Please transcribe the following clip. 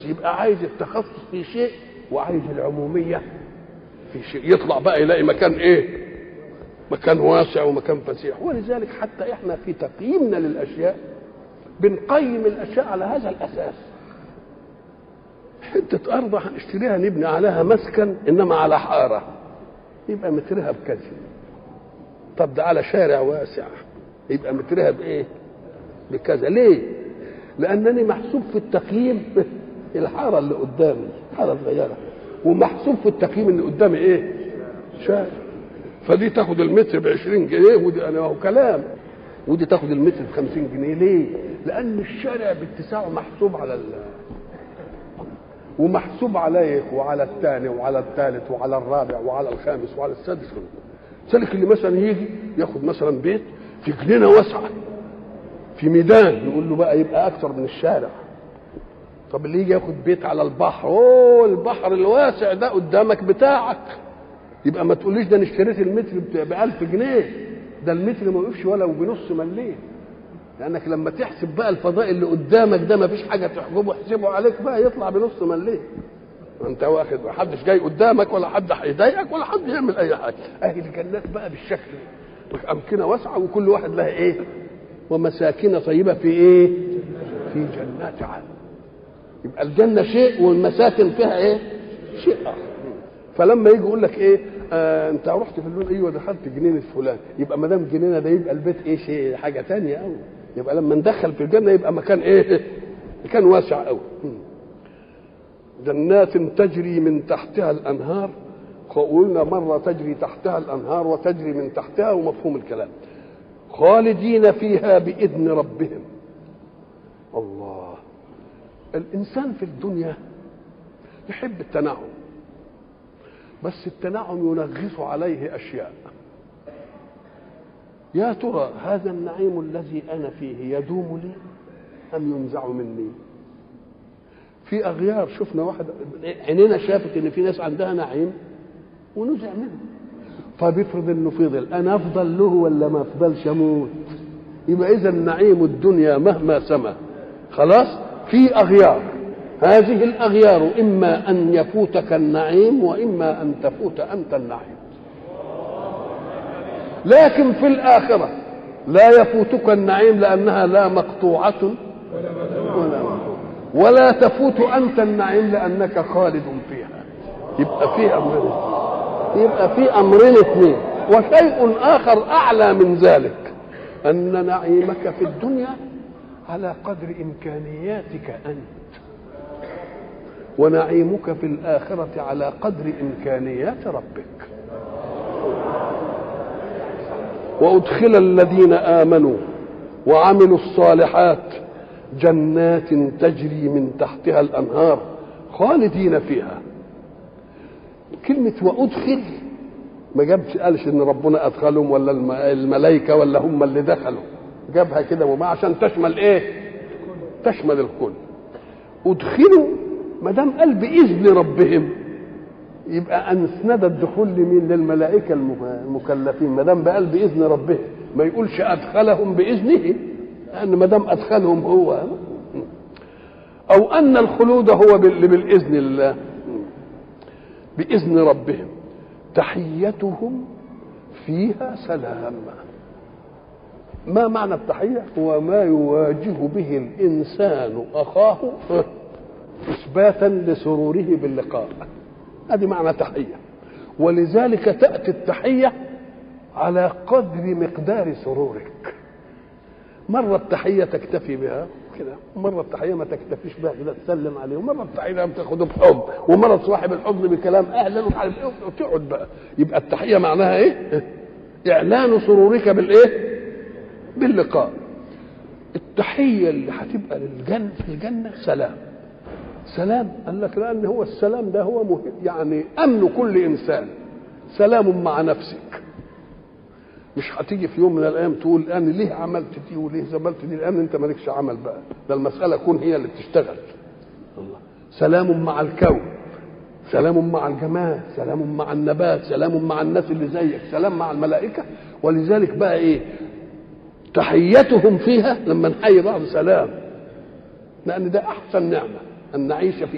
يبقى عايز التخصص في شيء وعايز العموميه في شيء يطلع بقى يلاقي مكان ايه مكان واسع ومكان فسيح ولذلك حتى احنا في تقييمنا للاشياء بنقيم الاشياء على هذا الاساس حته ارض هنشتريها نبني عليها مسكن انما على حاره يبقى مترها بكذا طب ده على شارع واسع يبقى مترها بايه بكذا ليه لانني محسوب في التقييم الحاره اللي قدامي حاره صغيره ومحسوب في التقييم اللي قدامي ايه شارع فدي تاخد المتر ب 20 جنيه ودي انا هو كلام ودي تاخد المتر ب 50 جنيه ليه؟ لان الشارع باتساعه محسوب على ال ومحسوب عليك وعلى الثاني وعلى الثالث وعلى الرابع وعلى الخامس وعلى السادس ذلك اللي مثلا يجي ياخد مثلا بيت في جنينه واسعه في ميدان نقول له بقى يبقى اكثر من الشارع طب اللي يجي ياخد بيت على البحر اوه البحر الواسع ده قدامك بتاعك يبقى ما تقوليش ده انا اشتريت المتر ب 1000 جنيه ده المتر ما يقفش ولو بنص مليم لانك لما تحسب بقى الفضاء اللي قدامك ده ما فيش حاجه تحجبه احسبه عليك بقى يطلع بنص مليم انت واخد ما حدش جاي قدامك ولا حد هيضايقك ولا حد يعمل اي حاجه اهي الجنات بقى بالشكل امكنه واسعه وكل واحد لها ايه ومساكن طيبه في ايه في جنات عدن يبقى الجنه شيء والمساكن فيها ايه شيء اخر فلما يجي يقول لك ايه آه انت رحت في اللون ايوه دخلت جنينه فلان يبقى ما دام جنينه ده يبقى البيت ايه شيء حاجه ثانيه قوي يبقى لما ندخل في الجنه يبقى مكان ايه مكان واسع قوي جنات تجري من تحتها الانهار قلنا مره تجري تحتها الانهار وتجري من تحتها ومفهوم الكلام خالدين فيها باذن ربهم الله الانسان في الدنيا يحب التنعم بس التنعم ينغص عليه اشياء يا ترى هذا النعيم الذي انا فيه يدوم لي ام ينزع مني في اغيار شفنا واحد عينينا شافت ان في ناس عندها نعيم ونزع منه طب افرض انه فضل انا افضل له ولا ما افضلش اموت يبقى اذا نعيم الدنيا مهما سما خلاص في اغيار هذه الاغيار اما ان يفوتك النعيم واما ان تفوت انت النعيم لكن في الاخره لا يفوتك النعيم لانها لا مقطوعه ولا ولا تفوت انت النعيم لانك خالد فيها يبقى في امرين يبقى في امرين اثنين وشيء اخر اعلى من ذلك ان نعيمك في الدنيا على قدر امكانياتك انت ونعيمك في الآخرة على قدر إمكانيات ربك وأدخل الذين آمنوا وعملوا الصالحات جنات تجري من تحتها الأنهار خالدين فيها كلمة وأدخل ما جابش قالش إن ربنا أدخلهم ولا الملائكة ولا هم اللي دخلوا جابها كده وما عشان تشمل إيه؟ تشمل الكل أدخلوا ما دام قال باذن ربهم يبقى اسند الدخول لمين للملائكه المكلفين ما دام قال باذن ربهم ما يقولش ادخلهم باذنه لان ما دام ادخلهم هو او ان الخلود هو باذن الله باذن ربهم تحيتهم فيها سلام ما معنى التحيه هو ما يواجه به الانسان اخاه اثباتا لسروره باللقاء هذه معنى تحيه ولذلك تاتي التحيه على قدر مقدار سرورك مره التحيه تكتفي بها كده ومره التحيه ما تكتفيش بها كده تسلم عليه ومره التحيه بتاخده بحب ومره صاحب الحضن بكلام اهلا ومش عارف ايه وتقعد بقى يبقى التحيه معناها ايه؟ اعلان سرورك بالايه؟ باللقاء التحيه اللي هتبقى للجنه في الجنه سلام سلام قال لك لان هو السلام ده هو مهم يعني امن كل انسان سلام مع نفسك مش هتيجي في يوم من الايام تقول انا ليه عملت دي وليه زملت دي الان انت مالكش عمل بقى ده المساله كون هي اللي بتشتغل الله سلام مع الكون سلام مع الجماد سلام مع النبات سلام مع الناس اللي زيك سلام مع الملائكه ولذلك بقى ايه تحيتهم فيها لما نحيي بعض سلام لان ده احسن نعمه ان نعيش في